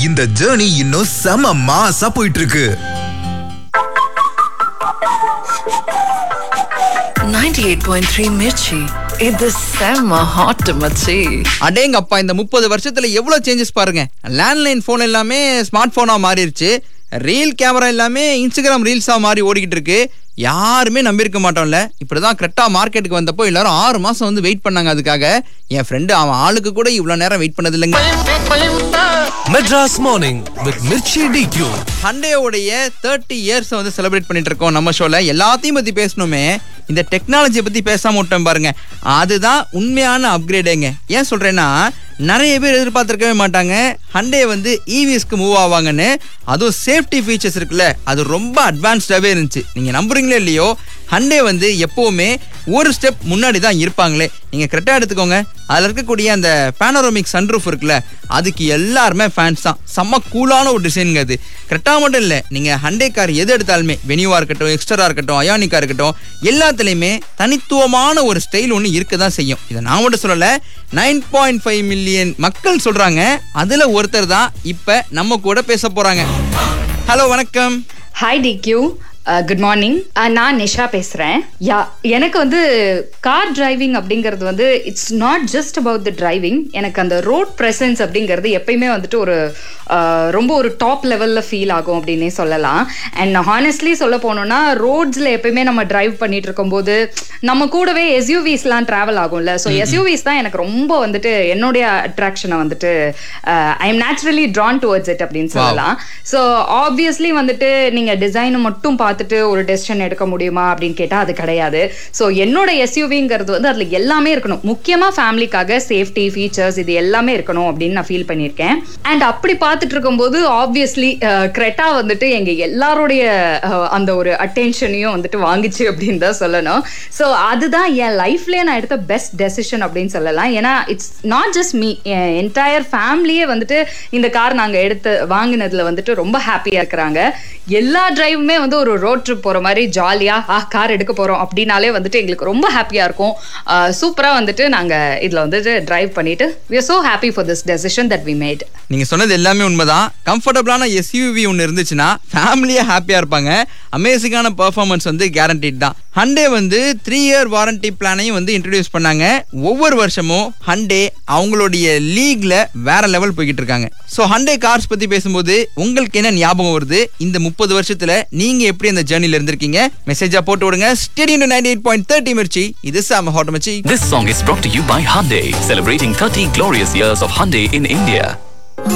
இந்த ஜேர்னி இன்னும் செம மாசா போயிட்டு இருக்கு 98.3 மிர்ச்சி இது செம்ம ஹாட் மச்சி அடேங்கப்பா இந்த முப்பது வருஷத்துல எவ்வளவு சேஞ்சஸ் பாருங்க லேண்ட்லைன் போன் எல்லாமே ஸ்மார்ட் போனா மாறிடுச்சு ரீல் கேமரா எல்லாமே இன்ஸ்டாகிராம் ரீல்ஸா மாறி ஓடிக்கிட்டு இருக்கு யாருமே நம்பியிருக்க மாட்டோம்ல இப்படிதான் கரெக்டா மார்க்கெட்டுக்கு வந்தப்போ எல்லாரும் ஆறு மாசம் வந்து வெயிட் பண்ணாங்க அதுக்காக என் ஃப்ரெண்டு அவன் ஆளுக்கு கூட இவ்வளவு நேரம் வெயிட் பண்ணது இல்லைங்க Madras Morning with Mirchi DQ. ஹண்டேவுடைய தேர்ட்டி இயர்ஸ் வந்து செலிப்ரேட் பண்ணிட்டு இருக்கோம் நம்ம ஷோல எல்லாத்தையும் பத்தி பேசணுமே இந்த டெக்னாலஜியை பத்தி பேசாம விட்டோம் பாருங்க அதுதான் உண்மையான அப்கிரேடுங்க ஏன் சொல்றேன்னா நிறைய பேர் எதிர்பார்த்திருக்கவே மாட்டாங்க ஹண்டே வந்து இவிஎஸ்க்கு மூவ் ஆவாங்கன்னு அதுவும் சேஃப்டி ஃபீச்சர்ஸ் இருக்குல்ல அது ரொம்ப அட்வான்ஸ்டாகவே இருந்துச்சு நீங்க நம்புறீங்களோ இல்லையோ ஹண்டே வந்து எப்பவுமே ஒரு ஸ்டெப் முன்னாடி தான் இருப்பாங்களே நீங்க கரெக்டாக எடுத்துக்கோங்க அதில் இருக்கக்கூடிய அந்த பேனரோமிக் சன்ரூஃப் இருக்குல்ல அதுக்கு எல்லாருமே ஃபேன்ஸ் தான் செம்ம கூலான ஒரு டிசைனுங்க அது கரெக்டாக மட்டும் இல்லை நீங்கள் ஹண்டே கார் எது எடுத்தாலுமே வெனியூவாக இருக்கட்டும் எக்ஸ்டரா இருக்கட்டும் அயானிக்கா இருக்கட்டும் எல்லாத்துலேயுமே தனித்துவமான ஒரு ஸ்டைல் ஒன்று இருக்க தான் செய்யும் இதை நான் மட்டும் சொல்லலை நைன் பாயிண்ட் ஃபைவ் மில்லியன் மக்கள் சொல்கிறாங்க அதில் ஒருத்தர் தான் இப்போ நம்ம கூட பேச போகிறாங்க ஹலோ வணக்கம் ஹாய் டிக்யூ குட் மார்னிங் நான் நிஷா பேசுகிறேன் யா எனக்கு வந்து கார் டிரைவிங் அப்படிங்கிறது வந்து it's not just about the driving எனக்கு அந்த ரோட் ப்ரெசன்ஸ் அப்படிங்கிறது எப்பயுமே வந்துட்டு ஒரு uh, ரொம்ப ஒரு டாப் லெவலில் ஃபீல் ஆகும் அப்படின்னே சொல்லலாம் அண்ட் ஹானஸ்ட்லி சொல்ல போனோம்னா ரோட்ஸில் எப்பயுமே நம்ம டிரைவ் பண்ணிட்டு இருக்கும்போது நம்ம கூடவே எஸ்யூவிஸ்லாம் ட்ராவல் ஆகும்ல ஸோ எஸ்யூவிஸ் தான் எனக்கு ரொம்ப வந்துட்டு என்னுடைய அட்ராக்ஷனை வந்துட்டு I am naturally drawn towards it அப்படின்னு சொல்லலாம் ஸோ ஆப்வியஸ்லி வந்துட்டு நீங்க டிசைனை மட்டும் பார்த்துட்டு ஒரு டெசிஷன் எடுக்க முடியுமா அப்படின்னு கேட்டா அது கிடையாது ஸோ என்னோட எஸ்யூவிங்கிறது வந்து அதுல எல்லாமே இருக்கணும் முக்கியமா ஃபேமிலிக்காக சேஃப்டி ஃபீச்சர்ஸ் இது எல்லாமே இருக்கணும் அப்படின்னு நான் ஃபீல் பண்ணியிருக்கேன் அண்ட் அப்படி பார்த்துட்டு இருக்கும்போது ஆப்வியஸ்லி கிரெட்டா வந்துட்டு எங்க எல்லாருடைய அஹ், அந்த ஒரு அட்டென்ஷனையும் வந்துட்டு வாங்கிச்சு அப்படின்னு தான் சொல்லணும் ஸோ அதுதான் என் லைஃப்லயே நான் எடுத்த பெஸ்ட் டெசிஷன் அப்படின்னு சொல்லலாம் ஏன்னா இட்ஸ் நாட் ஜஸ்ட் மீ என் என்டையர் ஃபேமிலியே வந்துட்டு இந்த கார் நாங்கள் எடுத்து வாங்கினதுல வந்துட்டு ரொம்ப ஹாப்பியாக இருக்கிறாங்க எல்லா டிரைவுமே வந்து ஒரு ரோட் ட்ரிப் போகிற மாதிரி ஜாலியாக ஆ கார் எடுக்க போகிறோம் அப்படின்னாலே வந்துட்டு எங்களுக்கு ரொம்ப ஹாப்பியாக இருக்கும் சூப்பராக வந்துட்டு நாங்கள் இதில் வந்துட்டு டிரைவ் பண்ணிட்டு we are so happy for this decision that we made நீங்க சொன்னது எல்லாமே உண்மைதான் கம்ஃபர்டபுளான எஸ்யூவி ஒன்று இருந்துச்சுன்னா ஃபேமிலியா ஹாப்பியா இருப்பாங்க அமேசிங்கான பெர்ஃபார்மன்ஸ் வந்து கேரண்டீட் தான் ஹண்டே வந்து த்ரீ இயர் வாரண்டி பிளானையும் வந்து இன்ட்ரடியூஸ் பண்ணாங்க ஒவ்வொரு வருஷமும் ஹண்டே அவங்களுடைய லீக்ல வேற லெவல் போய்கிட்டு இருக்காங்க ஸோ ஹண்டே கார்ஸ் பத்தி பேசும்போது உங்களுக்கு என்ன ஞாபகம் வருது இந்த முப்பது வருஷத்துல நீங்க எப்படி அந்த ஜேர்னில இருந்திருக்கீங்க மெசேஜா போட்டு விடுங்க stadium ninety eight point thirty Mirchi இது சாம ஹாட் மச்சி This song is brought to you by Hyundai, celebrating 30 glorious years of Hyundai in India.